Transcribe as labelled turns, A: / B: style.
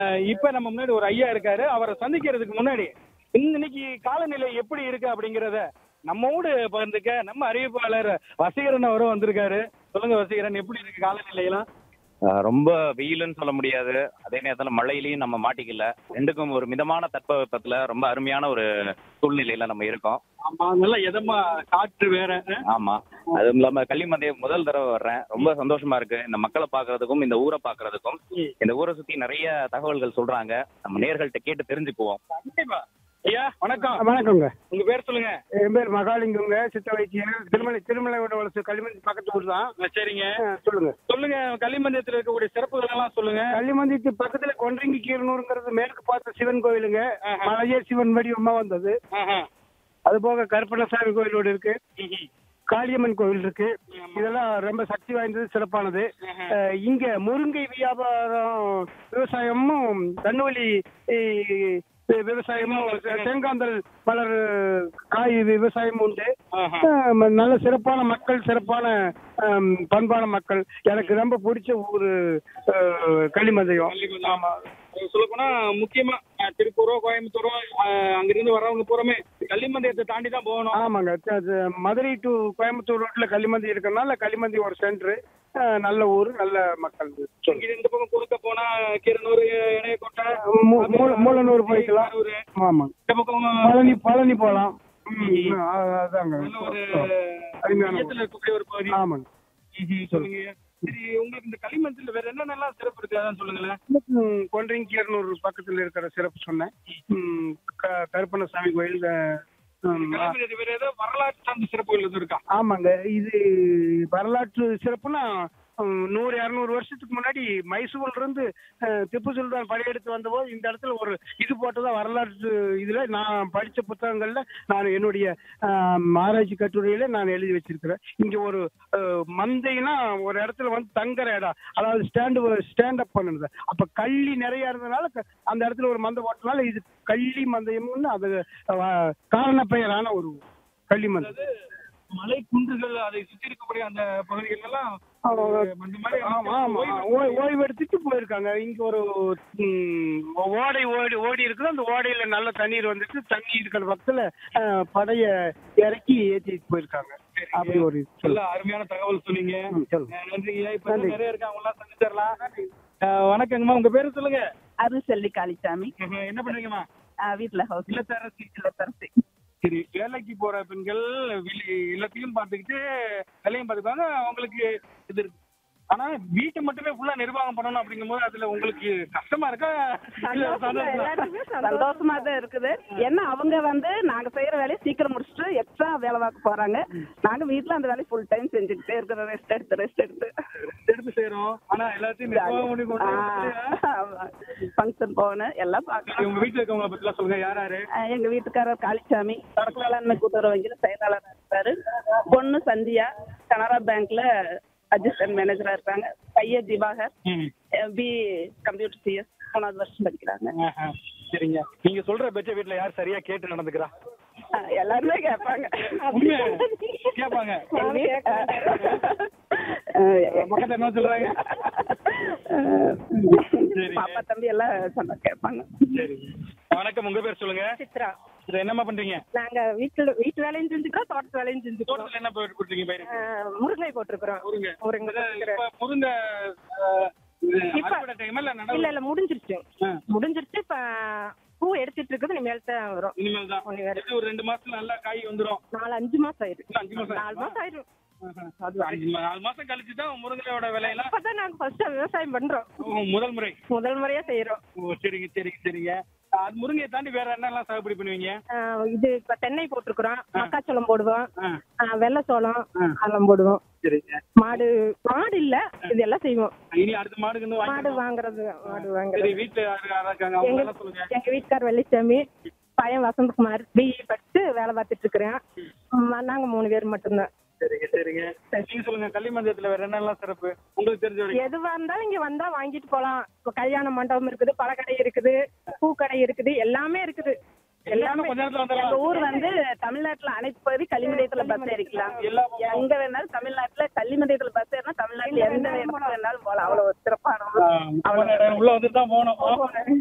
A: அஹ் இப்ப நம்ம முன்னாடி ஒரு ஐயா இருக்காரு அவரை சந்திக்கிறதுக்கு முன்னாடி இன்னைக்கு காலநிலை எப்படி இருக்கு அப்படிங்கறத நம்மோடு பகிர்ந்துக்க நம்ம அறிவிப்பாளர் வசீகரன் அவரும் வந்திருக்காரு சொல்லுங்க வசீகரன் எப்படி இருக்கு காலநிலை எல்லாம்
B: ஆஹ் ரொம்ப வெயிலுன்னு சொல்ல முடியாது அதே நேரத்துல மழையிலையும் நம்ம மாட்டிக்கல ரெண்டுக்கும் ஒரு மிதமான தட்பவெப்பத்துல ரொம்ப அருமையான ஒரு சூழ்நிலையில நம்ம இருக்கோம்
A: ஆமா நல்ல இதமா காற்று வேற அஹ்
B: ஆமா அதுவும் இல்லாம கள்ளிமந்தையம் முதல் தடவை வர்றேன் ரொம்ப சந்தோஷமா இருக்கு இந்த மக்களை பாக்குறதுக்கும் இந்த ஊரை பாக்குறதுக்கும் இந்த ஊரை சுத்தி நிறைய தகவல்கள் சொல்றாங்க நம்ம நேர்கள்ட்ட கேட்டு தெரிஞ்சுக்குவோம்
A: கண்டிப்பா ஐயா வணக்கம்
C: வணக்கங்க
A: உங்க பேர் சொல்லுங்க
C: என் பேர் மகாலிங்கங்க சித்த வைத்தியர் திருமலை திருமலையோட வளர்ச்சி களிமந்தி பக்கத்து ஊர் தான்
A: அஹ் சரிங்க
C: ஆ, சொல்லுங்க
A: சொல்லுங்க களிமந்தியத்தில் இருக்கக்கூடிய சிறப்புகள் எல்லாம் சொல்லுங்க
C: களிமந்திக்கு பக்கத்துல கொன்றங்கி கீரனூருங்கிறது மேற்கு பார்த்த சிவன் கோயிலுங்க
A: ஆஹா.
C: மலையே சிவன் வடிவமா வந்தது
A: ஆஹா.
C: அது போக கருப்பணசாமி கோயிலோடு இருக்கு
A: ம்ஹும்.
C: காளியம்மன் கோயில் இருக்கு இதெல்லாம் ரொம்ப சக்தி வாய்ந்தது சிறப்பானது அஹ், இங்க முருங்கை வியாபாரம் விவசாயமும் கண்ணுவலி அஹ், விவசாயமும் தேங்காந்தல் மலர் காய் விவசாயமும் உண்டு
A: ஆஹா.
C: ஆஹ் நல்ல சிறப்பான மக்கள் சிறப்பான ஆம், பண்பான மக்கள் எனக்கு ரொம்ப பிடிச்ச ஊரு ஆஹ், களிமந்தயம்
A: ஆமா சொல்ல போனா முக்கியமா அஹ், திருப்பூரோ கோயம்புத்தூரோ அஹ், அங்கிருந்து வர்றவங்க பூராமே கள்ளிமந்தயத்தை தாண்டி தான் போகணும்
C: ஆமாங்க அது- அது மதுரை டு கோயம்புத்தூர் ரோட்ல களிமந்தி இருக்கறனால களிமந்தி ஒரு சென்டர் நல்ல ஊர் நல்ல மக்கள்
A: இங்க இந்த பக்கம் குறுக்க போனா கீரனூர் இணையக்கோட்டை
C: மூ- மூல- மூலனூர் போய்க்கலாம்
A: கரூர்.
C: ஆமாங்க
A: இந்த பக்கம்
C: பழனி பழனி போகலாம் அதாங்க
A: நல்ல ஒரு
C: அருமையான ஊர்.
A: மையத்துல இருக்கக்கூடிய ஒரு பகுதி
C: ஆமாங்க
A: ம்ஹும். சொல்லுங்க சரி உங்களுக்கு இந்த களிமண்ல வேற என்னென்னலாம் சிறப்பு இருக்கு அதான் சொல்லுங்களேன்
C: ம், கொன்றைங்க கீரனூர் பக்கத்துல இருக்கிற சிறப்பு சொன்னேன் ம், க- கருப்பண்ணசாமி கோயில் அஹ், ம், ஆ-
A: களிமண் வேற ஏதோ வரலாற்று சார்ந்த சிறப்புகள் எதுவும் இருக்கா
C: ஆமாங்க இது வரலாற்று சிறப்புனா ஹம், நூறு இரநூறு வருஷத்துக்கு முன்னாடி மைசூர்ல இருந்து அஹ், திப்பு சுல்தான் படையெடுத்து வந்தபோது இந்த இடத்துல ஒரு இது போட்டதா வரலாற்று இதுல நான் படிச்ச புத்தகங்கள்ல நான் என்னுடைய ஆம், ஆராய்ச்சி கட்டுரையில நான் எழுதி வச்சிருக்கிறேன் இங்க ஒரு அஹ், மந்தைனா ஒரு இடத்துல வந்து தங்குற இடம் அதாவது ஸ்டாண்டு ஸ்டாண்ட் அப் பண்ணுது அப்ப கள்ளி நிறைய இருந்ததுனால க- அந்த இடத்துல ஒரு மந்தை போட்டனால இது கள்ளி மந்தயம்னு அது அஹ், காரண பெயரான ஒரு கள்ளி மந்தை
A: மலை குன்றுகள் அதை சுத்தி இருக்கக்கூடிய அந்த பகுதிகள் எல்லாம்
C: ஆமா.
A: அந்த மாதிரி
C: ஆமா ஆமா ஓய்- ஓய்வு எடுத்துட்டு போயிருக்காங்க இங்க ஒரு ம், ஓடை ஓடி ஓடி இருக்குது அந்த ஓடையில நல்ல தண்ணீர் வந்துட்டு தண்ணி இருக்கிற பக்கத்துல அஹ், படைய இறக்கி ஏத்திட்டு போயிருக்காங்க அப்படி ஒரு இது
A: நல்ல
C: சொல்லு.
A: அருமையான தகவல் சொன்னீங்க
C: ம், சொல்லுங்க.
A: அஹ் நன்றிங்க இப்ப
C: நன்றி.
A: நிறைய இருக்கு அவங்க எல்லாம் சந்திச்சிடலாம் அஹ் வணக்கங்கம்மா உங்க பேரு சொல்லுங்க
D: அருள் செல்வி காளிசாமி
A: ம்ஹும். என்ன பண்றீங்கம்மா
D: ஆஹ் வீட்ல ஹவுஸ்
A: இல்லத்தரசி
D: இல்லத்தரசி
A: சரி வேலைக்கு போற பெண்கள் வெளி- இல்லத்தையும் பார்த்துக்கிட்டு வேலையும் பார்த்துப்பாங்க அவங்களுக்கு இது இருக்கு ஆனா வீட்டை மட்டுமே ஃபுல்லா நிர்வாகம் பண்ணணும் அப்படிங்கும்போது அதுல உங்களுக்கு கஷ்டமா இருக்கா இல்ல சந்தோஷமா?
D: சந்தோஷமா தான் இருக்குது ஏன்னா அவங்க வந்து நாங்க செய்யற வேலையை சீக்கிரம் முடிச்சுட்டு எக்ஸ்ட்ரா வேலை பார்க்க போறாங்க நாங்க வீட்ல அந்த வேலையை ஃபுல் டைம் செஞ்சுக்கிட்டே இருக்கிறோம் ரெஸ்ட் எடுத்து ரெஸ்ட் எடுத்து
A: எடுத்து செய்யறோம் ஆனா எல்லாத்தையும் நிர்வாகம் பண்ணி கொண்டு வந்து-
D: ஃபங்க்ஷன் போகணும் எல்லாம்
A: சரி,
D: பார்க்கலாம்
A: உங்க வீட்டுல இருக்கவங்க பத்தி எல்லாம் சொல்லுங்க யார் யாரு
D: ஆஹ் எங்க வீட்டுக்காரர் காளிசாமி சரக்கு வேளாண்மை கூட்டுறவு வங்கியில செயலாளர் இருக்காரு பொண்ணு சந்தியா கனரா பேங்க்ல அசிஸ்டன்ட் மேனேஜரா இருக்காங்க பையன் திவாகர் பி கம்ப்யூட்டர் சிஎஸ் மூணாவது வருஷம் படிக்கிறாங்க
A: ஆஹா. சரிங்க நீங்க சொல்ற பெற்ற வீட்டுல யார் சரியா கேட்டு நடந்துக்கிறா
D: ஆஹ் எல்லாருமே கேட்பாங்க
A: உண்மையா? கேட்பாங்க
D: எங்க வீ-
A: பக்கத்துல என்ன சொல்றாங்க சரிங்க.
D: பாப்பா தம்பி எல்லாம் சொன்னா கேட்பாங்க
A: சரி வணக்கம் உங்க பேர் சொல்லுங்க
E: சித்ரா
A: இது என்னம்மா பண்றீங்க
E: நாங்க வீட்டுல வீட்டு வேலையும் செஞ்சுக்கிறோம் தோட்டத்து வேலையும் செஞ்சுக்கிறோம்
A: தோட்டத்துல என்ன போயிட்டு கொடுத்தீங்க பயிர்
E: ஆஹ் முருங்கை போட்டிருக்கிறோம்
A: முருங்க
E: முருங்கை
A: இது
E: போட்டிருக்கிறேன்.
A: இப்ப முருங்க அஹ், இது
E: இப்ப-
A: அறுவடை டைம் இல்ல நடவு
E: இல்ல இல்ல முடிஞ்சிருச்சு
A: ஆ.
E: முடிஞ்சிருச்சு இப்ப பூ எடுத்துட்டு இருக்குது இனிமேல் தான் வரும்
A: இனிமேல் தான்
E: ஒண்ணு வேற.
A: இது ஒரு ரெண்டு மாசத்துல நல்லா காய் வந்துரும்
E: நாலு அஞ்சு மாசம் ஆயிரும்
A: இன்னும் அஞ்சு மாசம்
E: நாலு மாசம் ஆயிரும்
A: ஆஹா. அது அஞ்சு மா- நாலு மாசம் கழிச்சு தான் முருங்கையோட விலையெல்லாம்
E: இப்பதான் நாங்க ஃபர்ஸ்ட் விவசாயம் பண்றோம்
A: ஓ, முதல் முறை
E: முதல் முறையா செய்யறோம்
A: ஓ சரிங்க சரிங்க சரிங்க அது முருங்கையை தாண்டி வேற என்னெல்லாம் சாகுபடி பண்ணுவீங்க
E: ஆஹ் இது இப்ப தென்னை போட்டிருக்கிறோம் மக்காச்சோளம் போடுவோம்
A: ஆ.
E: ஆஹ் வெள்ளை சோளம்
A: ஆ.
E: அதெல்லாம் போடுவோம்
A: சரிங்க
E: மாடு மாடு இல்ல இது எல்லாம் செய்வோம்
A: இனி அடுத்த மாடுக்கு வந்து
E: மாடு
A: வாங்கி
E: வாங்குறது மாடு
A: சரி
E: வாங்குறது
A: வீட்டுல யாரு யாரா இருக்காங்க அவங்க
E: எங்க
A: எல்லாம் சொல்லுங்க
E: எங்க வீட்டுக்கார் வெள்ளிசாமி பையன் வசந்தகுமார் பிஇ படிச்சு வேலை பார்த்துட்டு இருக்கிறேன் ம், நாங்க மூணு பேர் மட்டும்தான்
A: சரிங்க சரிங்க நீங்க சொல்லுங்க கள்ளிமந்தயத்துல வேற என்னெல்லாம் சிறப்பு உங்களுக்கு தெரிஞ்ச வரைக்கும்
E: எதுவா இருந்தாலும் இங்க வந்தா வாங்கிட்டு போலாம் இப்ப கல்யாண மண்டபம் இருக்குது பழக்கடை இருக்குது பூக்கடை இருக்குது எல்லாமே இருக்குது
A: எல்லாமே கொஞ்ச நேரத்துல
D: எங்க
A: வந்துடலாம்
D: ஊர் வந்து தமிழ்நாட்டுல அனைத்து பகுதி கள்ளிமதியத்துல பஸ் ஏறிக்கலாம்
A: எல்லா
D: எங்க வேணாலும் தமிழ்நாட்டுல கள்ளிமதியத்துல பஸ் ஏறினா தமிழ்நாட்டுல எந்த இடத்துல வேணாலும் போகலாம் அவ்வளவு ஒரு சிறப்பான ஊர்.
A: ஆ, உள்ள வந்துட்டு தான் போகணும்